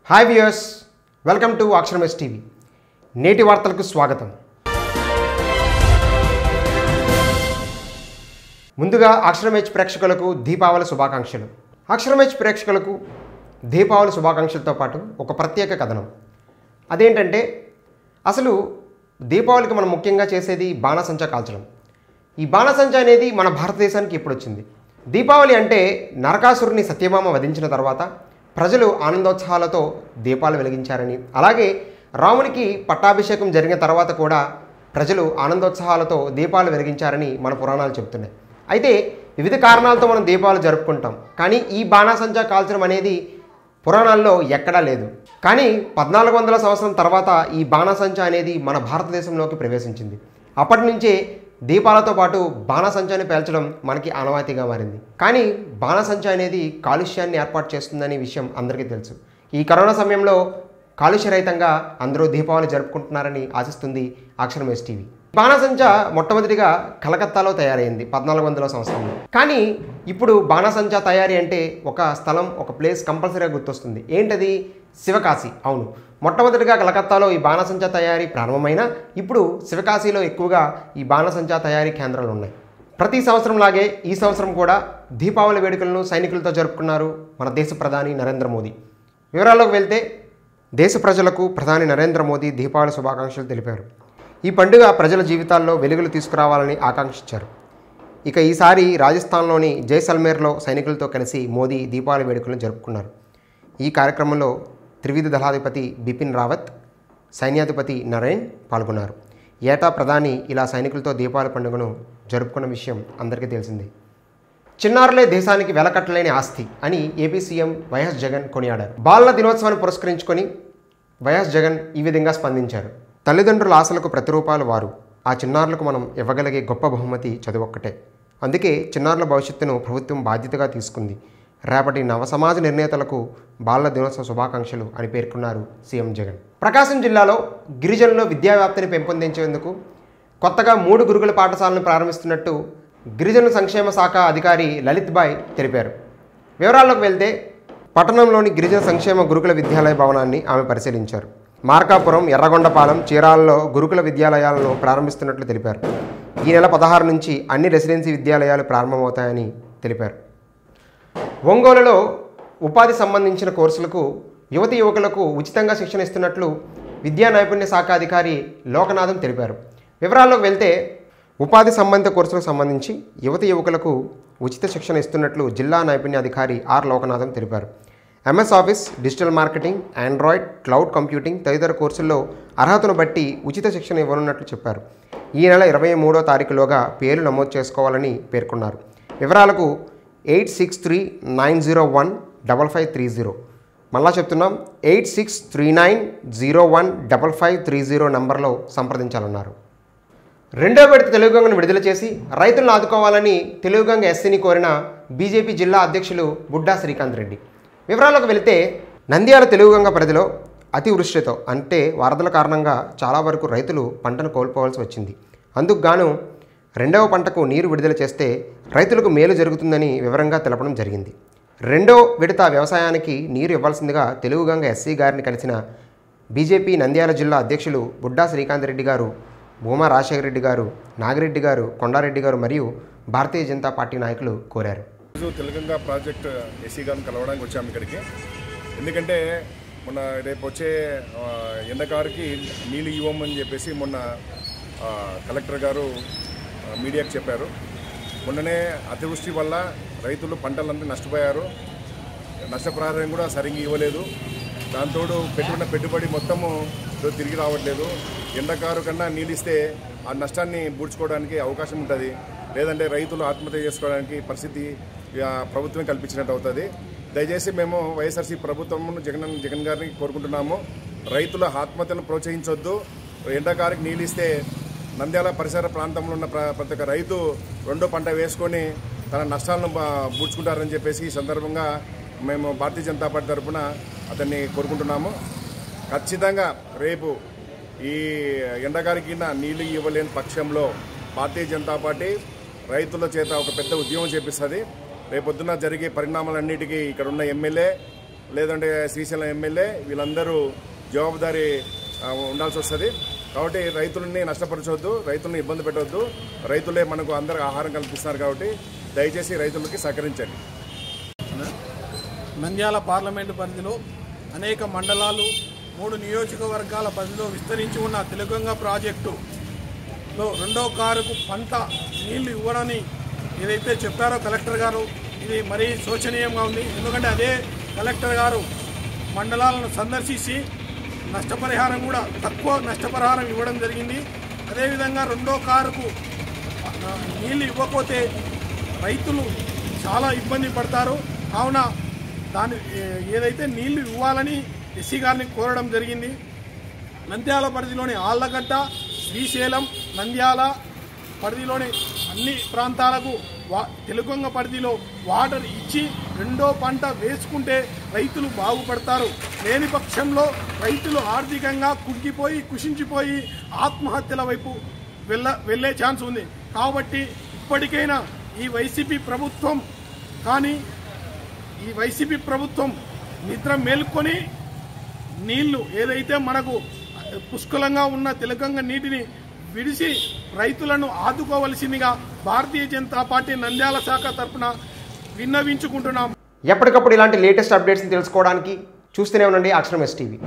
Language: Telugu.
హాయ్ వ్యూయర్స్ వెల్కమ్ టు అక్షరమేష్ టీవీ నేటి వార్తలకు స్వాగతం ముందుగా అక్షరమేచ్ ప్రేక్షకులకు దీపావళి శుభాకాంక్షలు అక్షరమేచ్ ప్రేక్షకులకు దీపావళి శుభాకాంక్షలతో పాటు ఒక ప్రత్యేక కథనం అదేంటంటే అసలు దీపావళికి మనం ముఖ్యంగా చేసేది బాణసంచా కాల్చడం ఈ బాణసంచా అనేది మన భారతదేశానికి ఎప్పుడు వచ్చింది దీపావళి అంటే నరకాసురుని సత్యభామ వధించిన తర్వాత ప్రజలు ఆనందోత్సాహాలతో దీపాలు వెలిగించారని అలాగే రామునికి పట్టాభిషేకం జరిగిన తర్వాత కూడా ప్రజలు ఆనందోత్సాహాలతో దీపాలు వెలిగించారని మన పురాణాలు చెబుతున్నాయి అయితే వివిధ కారణాలతో మనం దీపాలు జరుపుకుంటాం కానీ ఈ బాణాసంచా కాల్చడం అనేది పురాణాల్లో ఎక్కడా లేదు కానీ పద్నాలుగు వందల సంవత్సరం తర్వాత ఈ బాణాసంచా అనేది మన భారతదేశంలోకి ప్రవేశించింది అప్పటి నుంచే దీపాలతో పాటు బాణాసంచాన్ని పేల్చడం మనకి ఆనవాయితీగా మారింది కానీ బాణాసంచా అనేది కాలుష్యాన్ని ఏర్పాటు చేస్తుందనే విషయం అందరికీ తెలుసు ఈ కరోనా సమయంలో కాలుష్యరహితంగా అందరూ దీపావళి జరుపుకుంటున్నారని ఆశిస్తుంది అక్షరం ఎస్ టీవీ బాణాసంచా మొట్టమొదటిగా కలకత్తాలో తయారైంది పద్నాలుగు వందల సంవత్సరంలో కానీ ఇప్పుడు బాణాసంచా తయారీ అంటే ఒక స్థలం ఒక ప్లేస్ కంపల్సరీగా గుర్తొస్తుంది ఏంటది శివకాశి అవును మొట్టమొదటిగా కలకత్తాలో ఈ బాణసంచా తయారీ ప్రారంభమైన ఇప్పుడు శివకాశీలో ఎక్కువగా ఈ బాణసంచా తయారీ కేంద్రాలు ఉన్నాయి ప్రతి సంవత్సరం లాగే ఈ సంవత్సరం కూడా దీపావళి వేడుకలను సైనికులతో జరుపుకున్నారు మన దేశ ప్రధాని నరేంద్ర మోదీ వివరాల్లోకి వెళ్తే దేశ ప్రజలకు ప్రధాని నరేంద్ర మోదీ దీపావళి శుభాకాంక్షలు తెలిపారు ఈ పండుగ ప్రజల జీవితాల్లో వెలుగులు తీసుకురావాలని ఆకాంక్షించారు ఇక ఈసారి రాజస్థాన్లోని జైసల్మేర్లో సైనికులతో కలిసి మోదీ దీపావళి వేడుకలను జరుపుకున్నారు ఈ కార్యక్రమంలో త్రివిధ దళాధిపతి బిపిన్ రావత్ సైన్యాధిపతి నరేన్ పాల్గొన్నారు ఏటా ప్రధాని ఇలా సైనికులతో దీపావళి పండుగను జరుపుకున్న విషయం అందరికీ తెలిసిందే చిన్నారులే దేశానికి వెలకట్టలేని ఆస్తి అని ఏపీ సీఎం వైఎస్ జగన్ కొనియాడారు బాలల దినోత్సవాన్ని పురస్కరించుకొని వైఎస్ జగన్ ఈ విధంగా స్పందించారు తల్లిదండ్రుల ఆశలకు ప్రతిరూపాలు వారు ఆ చిన్నారులకు మనం ఇవ్వగలిగే గొప్ప బహుమతి చదువొక్కటే అందుకే చిన్నారుల భవిష్యత్తును ప్రభుత్వం బాధ్యతగా తీసుకుంది రేపటి నవ సమాజ నిర్ణేతలకు బాలల దినోత్సవ శుభాకాంక్షలు అని పేర్కొన్నారు సీఎం జగన్ ప్రకాశం జిల్లాలో గిరిజనుల్లో విద్యా వ్యాప్తిని పెంపొందించేందుకు కొత్తగా మూడు గురుకుల పాఠశాలను ప్రారంభిస్తున్నట్టు గిరిజన సంక్షేమ శాఖ అధికారి లలిత్ బాయ్ తెలిపారు వివరాల్లోకి వెళ్తే పట్టణంలోని గిరిజన సంక్షేమ గురుకుల విద్యాలయ భవనాన్ని ఆమె పరిశీలించారు మార్కాపురం ఎర్రగొండపాలెం చీరాలలో గురుకుల విద్యాలయాలను ప్రారంభిస్తున్నట్లు తెలిపారు ఈ నెల పదహారు నుంచి అన్ని రెసిడెన్సీ విద్యాలయాలు ప్రారంభమవుతాయని తెలిపారు ఒంగోలులో ఉపాధి సంబంధించిన కోర్సులకు యువతి యువకులకు ఉచితంగా శిక్షణ ఇస్తున్నట్లు విద్యా నైపుణ్య శాఖ అధికారి లోకనాథం తెలిపారు వివరాల్లోకి వెళ్తే ఉపాధి సంబంధిత కోర్సులకు సంబంధించి యువతి యువకులకు ఉచిత శిక్షణ ఇస్తున్నట్లు జిల్లా నైపుణ్యాధికారి ఆర్ లోకనాథం తెలిపారు MS Office digital marketing Android cloud computing తదితర కోర్సుల్లో అర్హతను బట్టి ఉచిత శిక్షణ ఇవ్వనున్నట్లు చెప్పారు ఈ నెల ఇరవై మూడో తారీఖులోగా పేర్లు నమోదు చేసుకోవాలని పేర్కొన్నారు వివరాలకు eight six three nine zero one double five three zero మళ్ళా చెప్తున్నాం eight six three nine zero one double five three zero నంబర్లో సంప్రదించాలన్నారు రెండో విడత తెలుగు గంగను విడుదల చేసి రైతులను ఆదుకోవాలని తెలుగు గంగ ఎస్సీని కోరిన బీజేపీ జిల్లా అధ్యక్షులు బుడ్డా శ్రీకాంత్ రెడ్డి వివరాలకు వెళితే నంద్యాల తెలుగు గంగ పరిధిలో అతివృష్టితో అంటే వరదల కారణంగా చాలా వరకు రైతులు పంటను కోల్పోవాల్సి వచ్చింది అందుకు గాను రెండవ పంటకు నీరు విడుదల చేస్తే రైతులకు మేలు జరుగుతుందని వివరంగా తెలపడం జరిగింది రెండో విడత వ్యవసాయానికి నీరు ఇవ్వాల్సిందిగా తెలుగు గంగ ఎస్సీ గారిని కలిసిన బీజేపీ నంద్యాల జిల్లా అధ్యక్షులు బుడ్డా శ్రీకాంత్ రెడ్డి గారు భూమా రాజశేఖర రెడ్డి గారు నాగిరెడ్డి గారు కొండారెడ్డి గారు మరియు భారతీయ జనతా పార్టీ నాయకులు కోరారు ఈరోజు తెలంగాణ ప్రాజెక్ట్ ఎస్సీ గారిని కలవడానికి వచ్చాము ఇక్కడికి ఎందుకంటే మొన్న రేపు వచ్చే ఆ, ఎండకారికి నీళ్ళు ఇవ్వమని చెప్పేసి మొన్న ఆ, కలెక్టర్ గారు ఆ, మీడియాకు చెప్పారు మొన్ననే అతివృష్టి వల్ల రైతులు పంటలంతా నష్టపోయారు నష్టపరిహారం కూడా సరిగ్గా ఇవ్వలేదు దాంతోడు పెట్టుకున్న పెట్టుబడి మొత్తము ఈరోజు తిరిగి రావట్లేదు ఎండకారు కన్నా నీళ్ళు ఇస్తే ఆ నష్టాన్ని పూడ్చుకోవడానికి అవకాశం ఉంటుంది లేదంటే రైతులు ఆత్మహత్య చేసుకోవడానికి పరిస్థితి ఆ, ప్రభుత్వం కల్పించినట్టు అవుతుంది దయచేసి మేము వైఎస్ఆర్సీ ప్రభుత్వం జగన్ జగన్ గారిని కోరుకుంటున్నాము రైతుల ఆత్మహత్యను ప్రోత్సహించొద్దు ఎండాకారికి నీళ్ళు ఇస్తే నంద్యాల పరిసర ప్రాంతంలో ఉన్న ప్ర- ప్రతి ఒక్క రైతు రెండో పంట వేసుకొని తన నష్టాలను బా- పూడ్చుకుంటారని చెప్పేసి ఈ సందర్భంగా మేము భారతీయ జనతా పార్టీ తరఫున అతన్ని కోరుకుంటున్నాము ఖచ్చితంగా రేపు ఈ ఎండగారికి నీళ్లు ఇవ్వలేని పక్షంలో భారతీయ జనతా పార్టీ రైతుల చేత ఒక పెద్ద ఉద్యమం చేపిస్తుంది రేపొద్దున జరిగే పరిణామాలన్నిటికీ ఇక్కడ ఉన్న ఎమ్మెల్యే లేదంటే శ్రీశైలం ఎమ్మెల్యే వీళ్ళందరూ జవాబుదారీ ఆ, ఉండాల్సి వస్తుంది కాబట్టి రైతులని నష్టపరచవద్దు రైతులను ఇబ్బంది పెట్టవద్దు రైతులే మనకు అందరికి ఆహారం కల్పిస్తున్నారు కాబట్టి దయచేసి రైతులకి సహకరించండి నంద్యాల పార్లమెంటు పరిధిలో అనేక మండలాలు మూడు నియోజకవర్గాల పరిధిలో విస్తరించి ఉన్న తిలకంగ ప్రాజెక్టులో రెండో కారుకు పంట నీళ్లు ఇవ్వడని ఏదైతే చెప్పారో కలెక్టర్ గారు ఇది మరీ శోచనీయంగా ఉంది ఎందుకంటే అదే కలెక్టర్ గారు మండలాలను సందర్శించి నష్టపరిహారం కూడా తక్కువ నష్టపరిహారం ఇవ్వడం జరిగింది అదేవిధంగా రెండో కారుకు ఆ, నీళ్లు ఇవ్వకపోతే రైతులు చాలా ఇబ్బంది పడతారు కావున దాని ఏ- ఏదైతే నీళ్లు ఇవ్వాలని ఎస్సీ గారిని కోరడం జరిగింది నంద్యాల పరిధిలోని ఆళ్లగడ్డ శ్రీశైలం నంద్యాల పరిధిలోని అన్ని ప్రాంతాలకు వా తెలుగొంగ పరిధిలో వాటర్ ఇచ్చి రెండో పంట వేసుకుంటే రైతులు బాగుపడతారు లేని పక్షంలో రైతులు ఆర్థికంగా కుగ్గిపోయి కుషించిపోయి ఆత్మహత్యల వైపు వెళ్ళ వెళ్ళే ఛాన్స్ ఉంది కాబట్టి ఇప్పటికైనా ఈ వైసీపీ ప్రభుత్వం కానీ ఈ వైసీపీ ప్రభుత్వం నిద్ర మేల్కొని నీళ్లు ఏదైతే మనకు పుష్కలంగా ఉన్న తిలకంగా నీటిని విడిసి రైతులను ఆదుకోవలసిందిగా భారతీయ జనతా పార్టీ నంద్యాల శాఖ తరపున విన్నవించుకుంటున్నాం ఎప్పటికప్పుడు ఇలాంటి లేటెస్ట్ అప్డేట్స్ని తెలుసుకోవడానికి చూస్తూనే ఉండండి అక్షరం ఎస్ టీవీ